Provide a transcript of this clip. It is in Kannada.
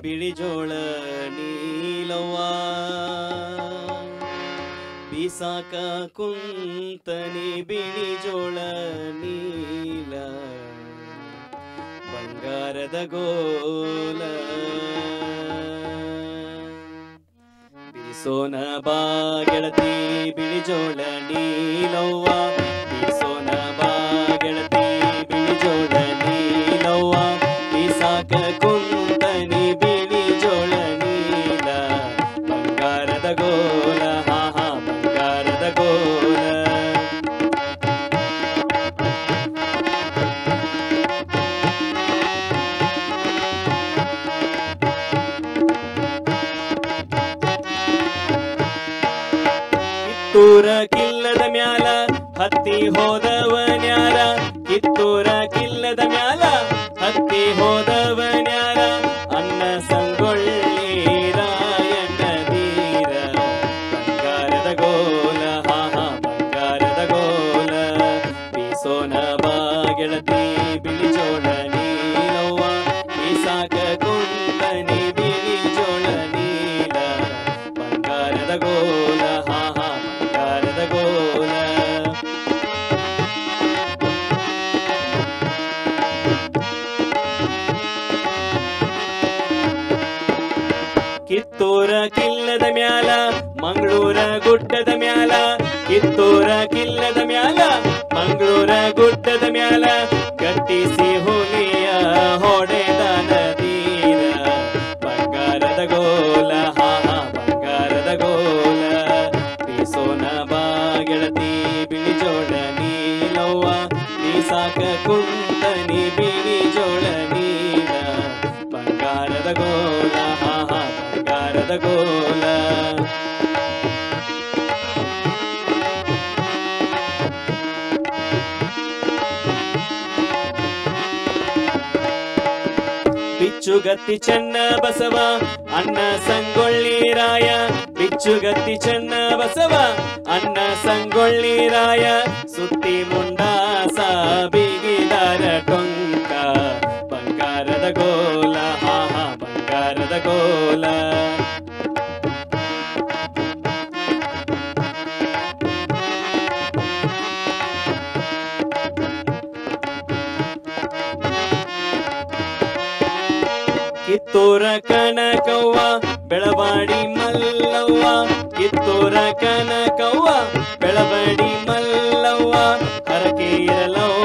ಬಿಳಿ ಜೋಳ ನೀಲವ್ವ ಬೀಸಾಕ ಕುಂತನಿ ಬಿಳಿ ಜೋಳ ನೀಲ ಬಂಗಾರದ ಗೋಲ ಬೀಸೋನ ಬಾ ಗೆಳತಿ ಬಿಳಿ ಜೋಳ ನೀಲವ್ವ ಬೀಸೋನ ಬಾ ಗೆಳತಿ ಬಿಳಿ ಜೋಳ ನೀಲವ್ವ ಬೀಸಾಕ ಕುಂತನಿ ಬಿಳಿ ಜೋಳ ನೀಲ ಬಂಗಾರದ ಗೋಲ ಹಾ ಹಾ ಬಂಗಾರದ ಗೋಲ ಕಿತ್ತೂರ ಕಿಲ್ಲದ ಮ್ಯಾಲ ಹತ್ತಿ ಹೋದವನ್ಯಾರ ಕಿತ್ತೂರ ಕಿಲ್ಲದ ಮ್ಯಾಲ ಹತ್ತಿ ಹೋದವನ್ಯಾರ ಅನ್ನ ಸಂಗೊಳ್ಳಿ ರಾಯಣ್ಣ ಧೀರ ಬಂಗಾರದ ಗೋಲ ಹಾ ಹಾ ಬಂಗಾರದ ಗೋಲ ಬೀಸೋನ ಬಾ ಗೆಳತಿ ಬಿಳಿ ಜೋಳ ನೀಲವ್ವ ಬೀಸಾಕ ಕುಂತನಿ ಬಿಳಿ ಜೋಳ ನೀಲ ಬಂಗಾರದ ಗೋಲ ಹಾ ಹಾ ಬಂಗಾರದ ಗೋಲ ಕಿತ್ತೂರ ಕಿಲ್ಲದ ಮ್ಯಾಲ ಮಂಗಳೂರ ಗುಡ್ಡದ ಮ್ಯಾಲ ಕಿತ್ತೂರ ಕಿಲ್ಲದ ಮ್ಯಾಲ ಮಂಗಳೂರ ಗುಡ್ಡದ ಮ್ಯಾಲ ಕಟ್ಟಿಸಿ ಹುಲಿಯ ಹೊಡೆದ ನದೀರ ಬಂಗಾರದ ಗೋಲ ಹಾ ಹಾ ಬಂಗಾರದ ಗೋಲ ಬೀಸೋನ ಬಾ ಗೆಳತಿ ಬಿಳಿ ಜೋಳ ನೀಲವ್ವ ಬೀಸಾಕ ಕುಂತನಿ ಬಿಳಿ ಜೋಳ ನೀಲ ಬಂಗಾರದ ಗೋಲ ಹಾ ಹಾ ಬಂಗಾರದ ಗೋಲ ಬಿಚ್ಚುಗತ್ತಿ ಚೆನ್ನ ಬಸವ ಅನ್ನ ಸಂಗೊಳ್ಳಿ ರಾಯ ಬಿಚ್ಚುಗತ್ತಿ ಚೆನ್ನ ಬಸವ ಅನ್ನ ಸಂಗೊಳ್ಳಿ ರಾಯ ಸುತ್ತಿ ಮುಂಡಾಸ ಬಿಗಿದಾರ ಟೊಂಕ ಬಂಗಾರದ ಗೋಲ ಹಾ ಹಾ ಬಂಗಾರದ ಗೋಲ ಕಿತ್ತೂರ ಕನಕವ್ವ ಬೆಳವಾಡಿ ಮಲ್ಲವ್ವ ಕಿತ್ತೂರ ಕನಕವ್ವ ಬೆಳವಾಡಿ ಮಲ್ಲವ್ವ ಹರಕೆ ಇರಲವ್ವ